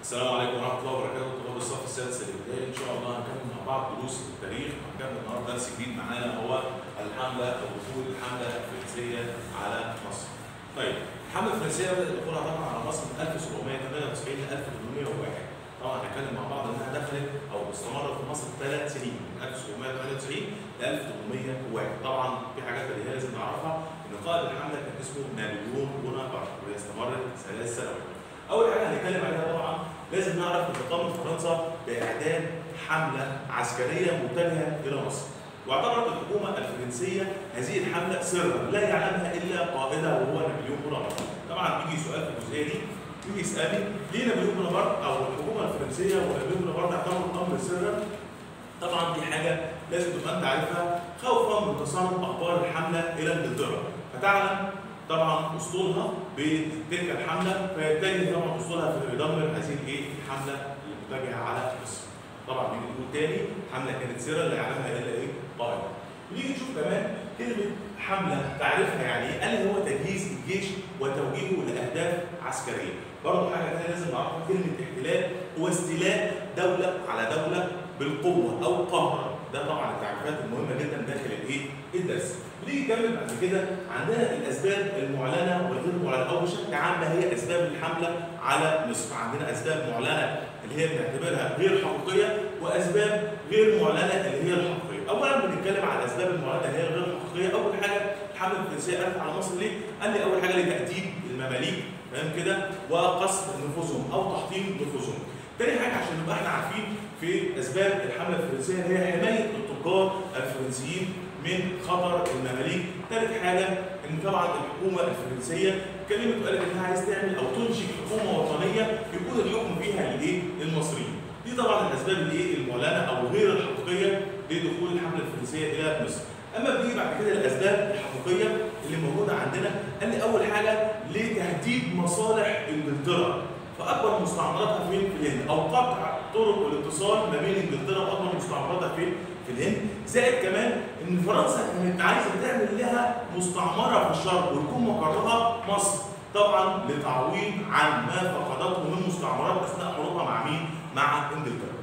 السلام عليكم ورحمه الله وبركاته طلاب الصف السادس الابتدائي ان شاء الله هنكمل مع بعض دروس التاريخ هنكمل النهارده درس جديد معانا هو الحمله او دخول الحمله الفرنسيه على مصر. طيب الحمله الفرنسيه بدات دخولها طبعا على مصر من 1798 ل 1801 طبعا هنتكلم مع بعض انها دخلت او استمرت في مصر ثلاث سنين من 1798 ل 1801 طبعا في حاجات بديهيه لازم نعرفها ان قائد الحمله كان اسمه نابليون بونابرت وهي استمرت ثلاث سنوات. اول حاجه هنتكلم عليها طبعا لازم نعرف ان قامت فرنسا باعداد حمله عسكريه متجهه الى مصر. واعتبرت الحكومه الفرنسيه هذه الحمله سرا لا يعلمها الا قائدها وهو نابليون بونابرت. طبعا بيجي سؤال في الجزئيه دي يجي يسالني ليه نابليون بونابرت او الحكومه الفرنسيه ونابليون بونابرت اعتبروا الامر سرا؟ طبعا دي حاجه لازم تبقى انت عارفها خوفا من تسرب اخبار الحمله الى انجلترا فتعلم طبعا اسطولها بتلك الحمله فيتجه طبعا اسطولها في يدمر هذه الايه الحمله المتجهه على مصر. طبعا بنيجي نقول تاني حمله كانت سرا لا يعلمها الا ايه؟ قائد. نيجي نشوف كمان كلمه حمله تعرفها يعني ايه؟ قال هو تجهيز الجيش وتوجيهه لاهداف عسكريه. برضه حاجه ثانيه لازم نعرفها كلمه احتلال هو استيلاء دوله على دوله بالقوه او قهرا. ده طبعا التعريفات المهمه جدا داخل الايه؟ الدرس. بنيجي نكمل بعد كده عندنا الاسباب المعلنه والغير معلنه او بشكل عام ما هي اسباب الحمله على مصر، عندنا اسباب معلنه اللي هي بنعتبرها غير حقيقيه واسباب غير معلنه اللي هي الحقيقيه. اولا بنتكلم على الاسباب المعلنه اللي هي غير حقيقيه، اول حاجه الحمله الفرنسيه قامت على مصر ليه؟ قال لي اول حاجه لتاديب المماليك تمام كده وقصف نفوذهم او تحطيم نفوذهم. تاني حاجه عشان نبقى احنا عارفين في اسباب الحمله الفرنسيه هي حمايه التجار الفرنسيين من خطر المماليك، ثالث حاجه ان طبعا الحكومه الفرنسيه كلمت وقالت انها عايز تعمل او تنشئ حكومه وطنيه يكون الحكم فيها للايه؟ للمصريين. دي طبعا الاسباب الايه؟ المعلنه او غير الحقيقيه لدخول الحمله الفرنسيه الى مصر. اما بنيجي بعد كده الاسباب الحقيقيه اللي موجوده عندنا قال لي اول حاجه لتهديد مصالح انجلترا فاكبر مستعمراتها فين؟ في الهند او قطع طرق الاتصال ما بين انجلترا واكبر مستعمراتها فين؟ في الهند زائد كمان ان فرنسا كانت عايزه تعمل لها مستعمره في الشرق ويكون مقرها مصر طبعا لتعويض عن ما فقدته من مستعمرات اثناء حروبها مع مين؟ مع انجلترا.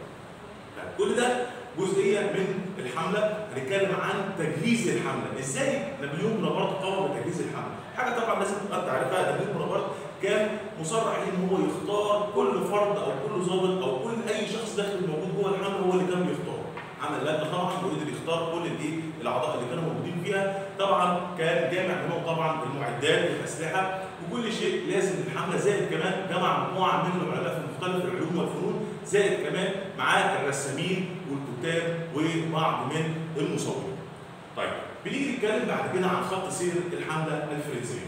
كل ده جزئيه من الحمله هنتكلم عن تجهيز الحمله، ازاي نابليون بونابرت قام بتجهيز الحمله؟ حاجه طبعا لازم تبقى تعرفها نابليون بونابرت كان مصرح ان هو يختار كل فرد او كل ضابط او كل اي شخص داخل موجود جوه الحمله هو اللي كان بيختار. عمل لجنه طبعا وقدر يختار كل الايه الاعضاء اللي كانوا موجودين فيها طبعا كان جامع منهم طبعا المعدات والاسلحه وكل شيء لازم الحمله زائد كمان جمع مجموعه من العلماء في مختلف العلوم والفنون زائد كمان معاه الرسامين والكتاب وبعض من المصورين. طيب بنيجي نتكلم بعد كده عن خط سير الحمله الفرنسيه.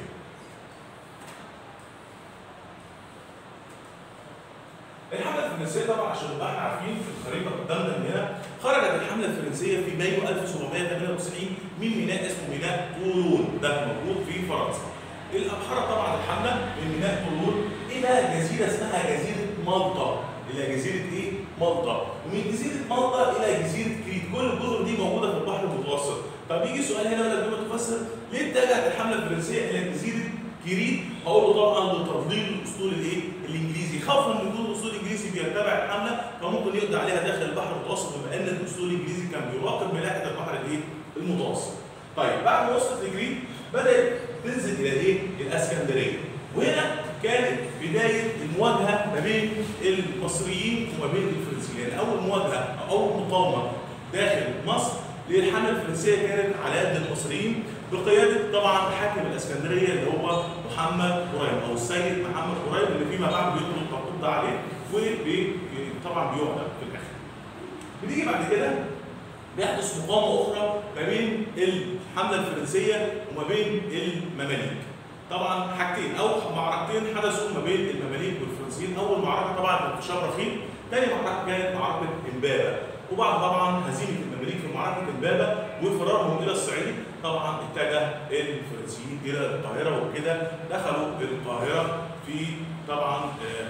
الحمله الفرنسيه طبعا عشان نبقى احنا عارفين في الخريطه قدامنا من هنا خرجت الحمله الفرنسيه في مايو 1798 من ميناء اسمه ميناء طولون ده موجود في فرنسا. الابحر طبعا الحمله من ميناء طولون الى جزيره اسمها جزيره مالطا الى جزيره ايه؟ مالطا ومن جزيره مالطا الى جزيره كريت كل الجزر دي موجوده في البحر المتوسط طب يجي سؤال هنا بدل ما تفسر ليه اتجهت الحمله الفرنسيه الى جزيره كريت؟ هقول له طبعا لتضليل الاسطول الايه؟ الانجليزي خوفا من وجود اسطول انجليزي بيتبع الحمله فممكن يقضي عليها داخل البحر المتوسط بما ان الاسطول الانجليزي كان بيراقب ملاحه البحر الايه؟ المتوسط. طيب بعد ما وصلت لكريت بدات تنزل الى الايه؟ الاسكندريه. وهنا كانت بدايه المواجهه ما بين المصريين وما بين الفرنسيين، يعني اول مواجهه او اول مقاومه داخل مصر للحمله الفرنسيه كانت على يد المصريين بقياده طبعا حاكم الاسكندريه اللي هو محمد قريب او السيد محمد قريب اللي فيما بعد بيطلق التقليد ده عليه وطبعا بيعدم في الاخر. بنيجي بعد كده بيحدث مقاومه اخرى ما بين الحمله الفرنسيه وما بين المماليك. طبعا حاجتين او معركتين حدثوا ما بين المماليك والفرنسيين، اول معركه طبعا كانت في شبرخين، ثاني معركه كانت معركه امبابه، وبعد طبعا هزيمه المماليك في معركه امبابه وفرارهم الى الصعيد طبعا اتجه الفرنسيين الى القاهره وكده دخلوا القاهره في طبعا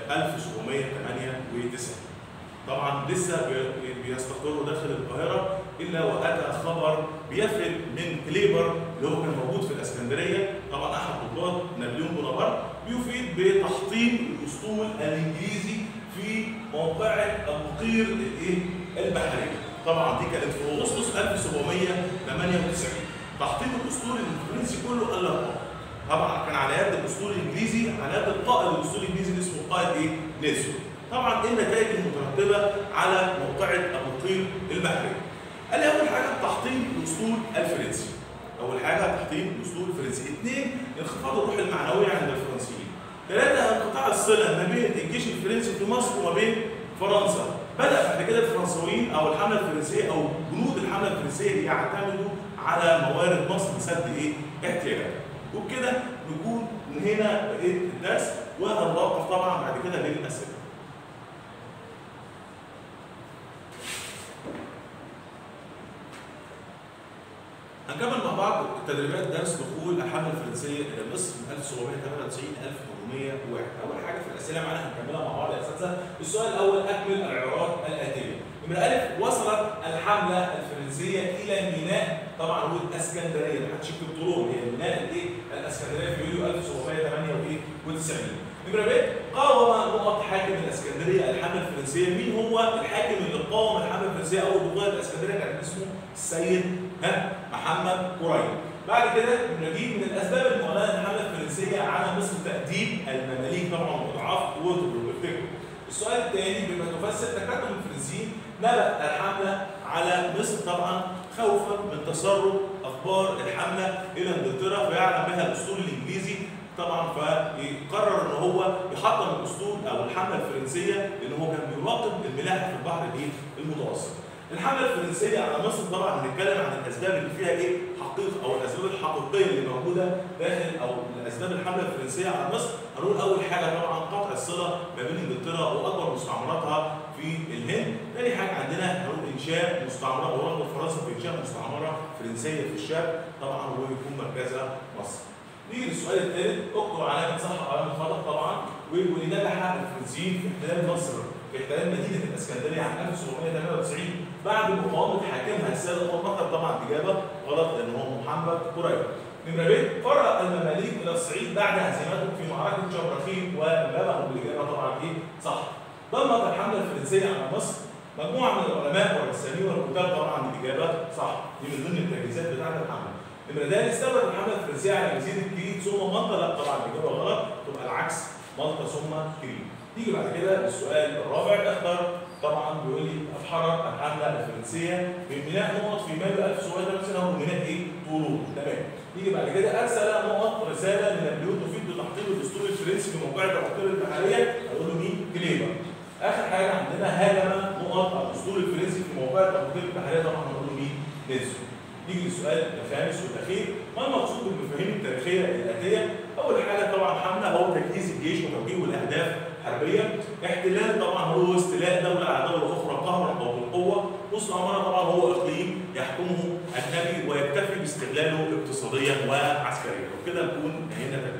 1798 طبعا لسه بيستقروا داخل القاهره الا واتى خبر بيفد من كليبر اللي هو كان موجود في الاسكندريه طبعا احد ضباط نابليون بونابرت بيفيد بتحطيم الاسطول الانجليزي في موقعة المقير الايه؟ البحرية. طبعا دي كانت في اغسطس 1798 تحطيم الاسطول الفرنسي كله قال لك طبعا كان على يد الاسطول الانجليزي على يد القائد الاسطول الانجليزي اللي اسمه القائد ايه؟ نيلسون. طبعا ايه النتائج المترتبه على موقعة المقير البحرية؟ قال لي اول حاجه تحطيم الاسطول الفرنسي. اول حاجه تحطيم الاسطول الفرنسي. اثنين انخفاض الروح المعنويه عند الفرنسيين. ثلاثه انقطاع الصله ما بين الجيش الفرنسي في مصر وما بين فرنسا. بدا بعد كده الفرنساويين او الحمله الفرنسيه او جنود الحمله الفرنسيه يعتمدوا على موارد مصر لسد ايه؟ احتياجاتها. وبكده نكون انهينا بقيه الدرس وهنتوقف طبعا بعد كده للاسئله. هنكمل مع بعض تدريبات درس دخول الحمله الفرنسيه الى مصر من 1798 1801 اول حاجه في الاسئله معانا هنكملها مع بعض يا اساتذه السؤال الاول اكمل العبارات الاتيه نمرة ألف وصلت الحملة الفرنسية إلى ميناء طبعا هو الإسكندرية ما حدش يكتب طولون هي ميناء الإيه؟ الإسكندرية في يوليو 1798 نمرة ب قاوم نقط حاكم الإسكندرية الحملة الفرنسية مين هو الحاكم اللي قاوم الحملة الفرنسية أول دخول الإسكندرية كان اسمه السيد ها محمد قريب بعد كده بنجيب من الاسباب المعلنه الحمله الفرنسيه على مصر تاديب المماليك طبعا واضعاف قوتهم وافتكروا. السؤال الثاني بما تفسر تقدم الفرنسيين نبأ الحمله على مصر طبعا خوفا من تسرب اخبار الحمله الى انجلترا فيعلم بها الاسطول الانجليزي طبعا فيقرر ان هو يحطم الاسطول او الحمله الفرنسيه لان هو كان بيراقب الملاحه في البحر الايه؟ المتوسط. الحمله الفرنسيه على مصر طبعا هنتكلم عن الاسباب اللي فيها ايه حقيقه او الاسباب الحقيقيه اللي موجوده داخل او اسباب الحمله الفرنسيه على مصر هنقول اول حاجه طبعا قطع الصله ما بين انجلترا واكبر مستعمراتها في الهند، ثاني حاجه عندنا هنقول انشاء مستعمره ورغبه فرنسا في انشاء مستعمره فرنسيه في الشرق طبعا ويكون مركزها مصر. نيجي للسؤال الثالث اكتب علامه صح وعلامه خطا طبعا ولنجح الفرنسيين في احتلال مصر في احتلال مدينه الاسكندريه عام 1798 بعد مقاومه حاكمها السيد عمر مطر طبعا اجابه غلط لان هو محمد قريب. نمرة ب فرق المماليك الى الصعيد بعد هزيمتهم في معركه شبرخين وامبابه والاجابه طبعا ايه؟ صح. ضمت الحمله الفرنسيه على مصر مجموعه من العلماء والرسامين والكتاب طبعا الاجابه صح. دي من ضمن التجهيزات بتاعت الحمله. نمرة د استولت الحمله الفرنسيه على جزيره كريت ثم مالطا لا طبعا الاجابه غلط تبقى العكس مالطا ثم كريت. نيجي بعد كده السؤال الرابع اختر طبعا بيقول لي ابحرت الحمله الفرنسيه من ميناء نقط في مايو 1798 هو ميناء ايه؟ طولون تمام. نيجي بعد كده ارسل نقط رساله لنابليون تفيد بتحطيم الاسطول الفرنسي في موقعة العقير البحريه هيقول له مين؟ كليبر. اخر حاجه عندنا هاجم نقط الاسطول الفرنسي في موقعة العقير البحريه طبعا هيقول له مين؟ نيلسون. نيجي للسؤال الخامس والاخير ما المقصود بالمفاهيم التاريخيه الاتيه؟ اول حاجه طبعا حمله هو تجهيز الجيش وتوجيه الاهداف حربيه، احتلال طبعا هو استيلاء دوله على دوله اخرى قهرا او بالقوه، مستعمره طبعا هو اقليم يحكمه اجنبي ويكتفي باستغلاله اقتصاديا وعسكريا، وبكده نكون انتهينا